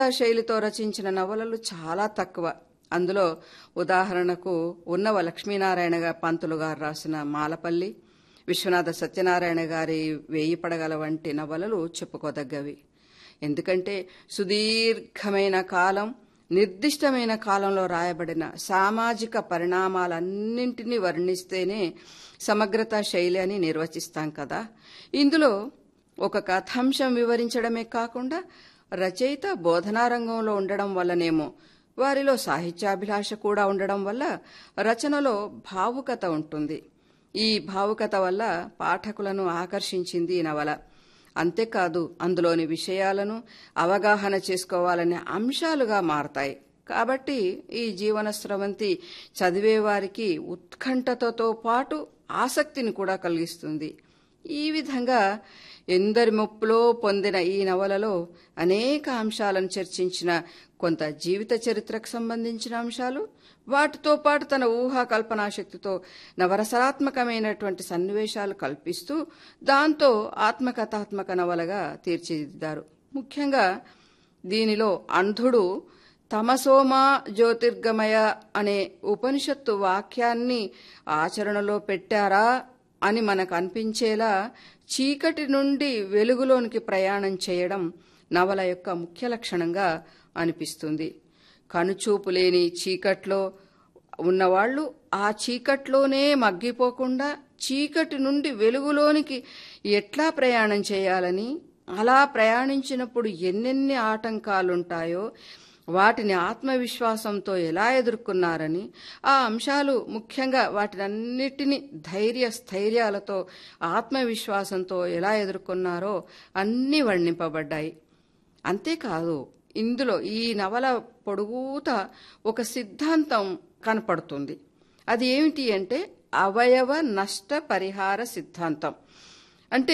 శైలితో రచించిన నవలలు చాలా తక్కువ అందులో ఉదాహరణకు ఉన్నవ లక్ష్మీనారాయణ గా- పంతులు గారు రాసిన మాలపల్లి విశ్వనాథ సత్యనారాయణ గారి వేయి పడగల వంటి నవలలు చెప్పుకోదగ్గవి ఎందుకంటే సుదీర్ఘమైన కాలం నిర్దిష్టమైన కాలంలో రాయబడిన సామాజిక పరిణామాలన్నింటినీ వర్ణిస్తేనే సమగ్రత శైలి అని నిర్వచిస్తాం కదా ఇందులో ఒక కథాంశం వివరించడమే కాకుండా రచయిత బోధనా రంగంలో ఉండడం వల్లనేమో వారిలో సాహిత్యాభిలాష కూడా ఉండడం వల్ల రచనలో భావుకత ఉంటుంది ఈ భావుకత వల్ల పాఠకులను ఆకర్షించింది ఈ నవల అంతేకాదు అందులోని విషయాలను అవగాహన చేసుకోవాలనే అంశాలుగా మారతాయి కాబట్టి ఈ జీవన స్రవంతి చదివేవారికి ఉత్కంఠతతో పాటు ఆసక్తిని కూడా కలిగిస్తుంది ఈ విధంగా ఎందరి ముప్పులో పొందిన ఈ నవలలో అనేక అంశాలను చర్చించిన కొంత జీవిత చరిత్రకు సంబంధించిన అంశాలు వాటితో పాటు తన ఊహా కల్పనాశక్తితో నవరసరాత్మకమైనటువంటి సన్నివేశాలు కల్పిస్తూ దాంతో ఆత్మకథాత్మక నవలగా తీర్చిదిద్దారు ముఖ్యంగా దీనిలో అంధుడు తమసోమా జ్యోతిర్గమయ అనే ఉపనిషత్తు వాక్యాన్ని ఆచరణలో పెట్టారా అని మనకు అనిపించేలా చీకటి నుండి వెలుగులోనికి ప్రయాణం చేయడం నవల యొక్క ముఖ్య లక్షణంగా అనిపిస్తుంది కనుచూపు లేని చీకట్లో ఉన్నవాళ్లు ఆ చీకట్లోనే మగ్గిపోకుండా చీకటి నుండి వెలుగులోనికి ఎట్లా ప్రయాణం చేయాలని అలా ప్రయాణించినప్పుడు ఎన్నెన్ని ఆటంకాలుంటాయో వాటిని ఆత్మవిశ్వాసంతో ఎలా ఎదుర్కొన్నారని ఆ అంశాలు ముఖ్యంగా వాటినన్నిటినీ ధైర్య స్థైర్యాలతో ఆత్మవిశ్వాసంతో ఎలా ఎదుర్కొన్నారో అన్నీ వర్ణింపబడ్డాయి అంతేకాదు ఇందులో ఈ నవల పొడుగుత ఒక సిద్ధాంతం కనపడుతుంది అది ఏమిటి అంటే అవయవ నష్ట పరిహార సిద్ధాంతం అంటే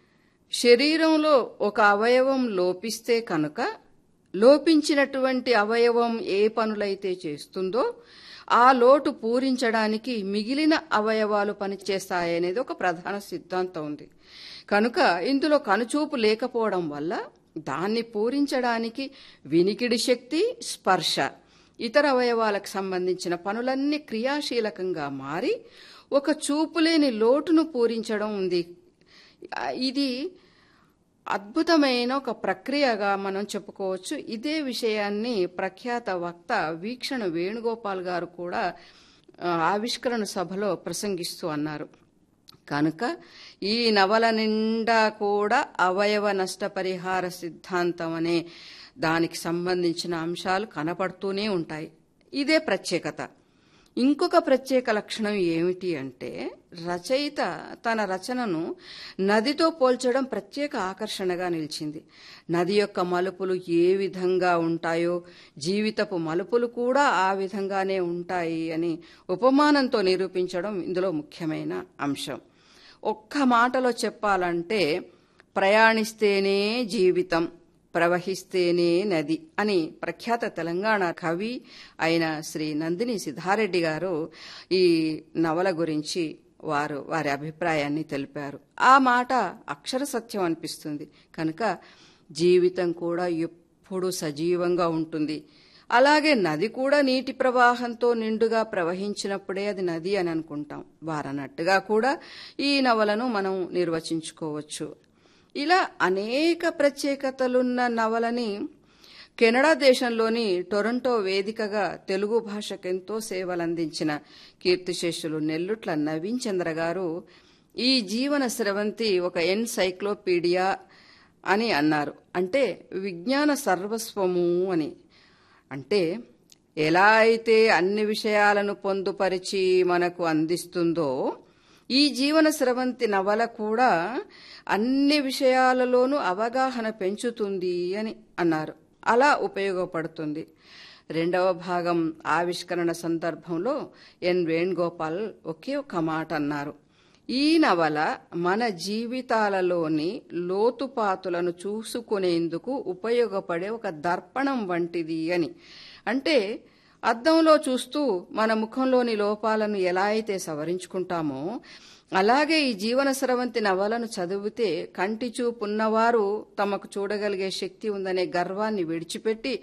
శరీరంలో ఒక అవయవం లోపిస్తే కనుక లోపించినటువంటి అవయవం ఏ పనులైతే చేస్తుందో ఆ లోటు పూరించడానికి మిగిలిన అవయవాలు పనిచేస్తాయనేది ఒక ప్రధాన సిద్ధాంతం ఉంది కనుక ఇందులో కనుచూపు లేకపోవడం వల్ల దాన్ని పూరించడానికి వినికిడి శక్తి స్పర్శ ఇతర అవయవాలకు సంబంధించిన పనులన్నీ క్రియాశీలకంగా మారి ఒక చూపులేని లోటును పూరించడం ఉంది ఇది అద్భుతమైన ఒక ప్రక్రియగా మనం చెప్పుకోవచ్చు ఇదే విషయాన్ని ప్రఖ్యాత వక్త వీక్షణ వేణుగోపాల్ గారు కూడా ఆ, ఆవిష్కరణ సభలో ప్రసంగిస్తూ అన్నారు కనుక ఈ నవల నిండా కూడా అవయవ నష్టపరిహార సిద్ధాంతం అనే దానికి సంబంధించిన అంశాలు కనపడుతూనే ఉంటాయి ఇదే ప్రత్యేకత ఇంకొక ప్రత్యేక లక్షణం ఏమిటి అంటే రచయిత తన రచనను నదితో పోల్చడం ప్రత్యేక ఆకర్షణగా నిలిచింది నది యొక్క మలుపులు ఏ విధంగా ఉంటాయో జీవితపు మలుపులు కూడా ఆ విధంగానే ఉంటాయి అని ఉపమానంతో నిరూపించడం ఇందులో ముఖ్యమైన అంశం ఒక్క మాటలో చెప్పాలంటే ప్రయాణిస్తేనే జీవితం ప్రవహిస్తేనే నది అని ప్రఖ్యాత తెలంగాణ కవి అయిన శ్రీ నందిని సిద్ధారెడ్డి గారు ఈ నవల గురించి వారు వారి అభిప్రాయాన్ని తెలిపారు ఆ మాట అక్షర సత్యం అనిపిస్తుంది కనుక జీవితం కూడా ఎప్పుడూ సజీవంగా ఉంటుంది అలాగే నది కూడా నీటి ప్రవాహంతో నిండుగా ప్రవహించినప్పుడే అది నది అని అనుకుంటాం వారన్నట్టుగా కూడా ఈ నవలను మనం నిర్వచించుకోవచ్చు ఇలా అనేక ప్రత్యేకతలున్న నవలని కెనడా దేశంలోని టొరంటో వేదికగా తెలుగు భాషకెంతో సేవలందించిన కీర్తిశేషులు నెల్లుట్ల నవీన్ చంద్ర గారు ఈ జీవన స్రవంతి ఒక ఎన్సైక్లోపీడియా అని అన్నారు అంటే విజ్ఞాన సర్వస్వము అని అంటే ఎలా అయితే అన్ని విషయాలను పొందుపరిచి మనకు అందిస్తుందో ఈ జీవన స్రవంతి నవల కూడా అన్ని విషయాలలోనూ అవగాహన పెంచుతుంది అని అన్నారు అలా ఉపయోగపడుతుంది రెండవ భాగం ఆవిష్కరణ సందర్భంలో ఎన్ వేణుగోపాల్ ఒకే ఒక మాట అన్నారు ఈ నవల మన జీవితాలలోని లోతుపాతులను చూసుకునేందుకు ఉపయోగపడే ఒక దర్పణం వంటిది అని అంటే అద్దంలో చూస్తూ మన ముఖంలోని లోపాలను ఎలా అయితే సవరించుకుంటామో అలాగే ఈ జీవన స్రవంతి నవలను చదివితే కంటి చూపున్నవారు తమకు చూడగలిగే శక్తి ఉందనే గర్వాన్ని విడిచిపెట్టి